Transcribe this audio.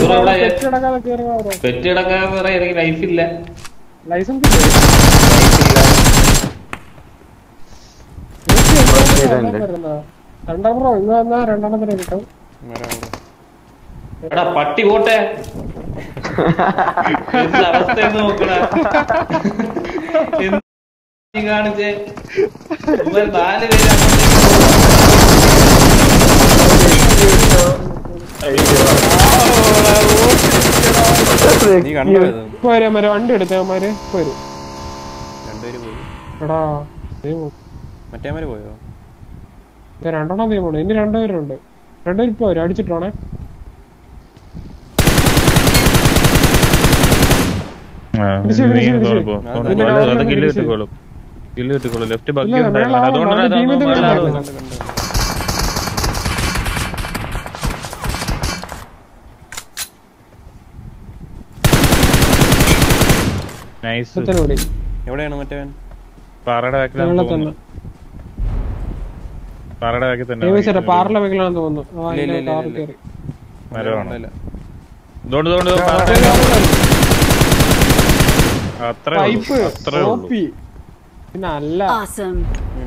Bro ഇവിടെ തെറ്റ് കിടക്കാതെ കേറി വാ ബ്രോ പെറ്റ് കിടക്കാന്ന് പറയാൻ എനിക്ക് ലൈഫില്ല ലൈസൻസ് ഇല്ലേ? ചെയ്തിട്ടുണ്ട്. വരുന്നതാ. രണ്ടാം ബ്രോ ഇന്ന് വന്നാ രണ്ടെണ്ണത്തിന് കിട്ടും വരാം ബ്രോ എടാ പട്ടി പോട്ടെ എന്ത് അവസ്ഥയെന്ന് നോക്കടാ എന്ത് ഈ കാണിച്ചേ ഇവർ നാല് പേര് നീ കണ്ടോ ഇത് ഇപ്പൊ വരാൻ വരെ വണ്ടി എടുത്തവന്മാര് ഇപ്പൊ വരും രണ്ടുപേര് പോയി എടാ ദേ പോ. മറ്റേമാര് പോയോ ദേ രണ്ടെണ്ണം തീ പോണു ഇനി രണ്ടുപേരുണ്ട് രണ്ടുപേരും ഇപ്പൊ വരും അടിച്ചിട്ടാണേ പിടിച്ച് പിടിച്ച് പിടിച്ച്. ഇതിന്റെ അത് കില്ല് പിടിച്ച്. കിട്ടിക്കോളും കില്ല് കിട്ടിക്കോളും ലെഫ്റ്റ് ബഗ്ഗി ഇല്ല, ഉണ്ടായിരുന്നു മേള അതുകൊണ്ടാണ് അവന്റെ ടീമിൽ തന്നെ മേള ഉണ്ടായിരുന്നു. നൈസ് ഒരുത്തനെ വിളി. എവിടെയാണ് മറ്റേവൻ പാറയുടെ ബാക്കിലാണ് ഞങ്ങളെ തോന്നുന്നു പാറയുടെ ബാക്കിൽ തന്നെ ദൈവം ചേട്ടാ പാറിലെ വെക്കലാന്ന് തോന്നുന്നു ആ, ഇല്ല, ഇല്ല, ഇല്ല, കാറിൽ ഇല്ല. കയറി. മരമാണ് ഇല്ല. ഇതുകൊണ്ട് ഇതുകൊണ്ട് അത്രേ പൈപ്പ് ഉള്ളൂ അത്രേ ഉള്ളൂ കോപ്പി പിന്നെ അല്ല Awesome.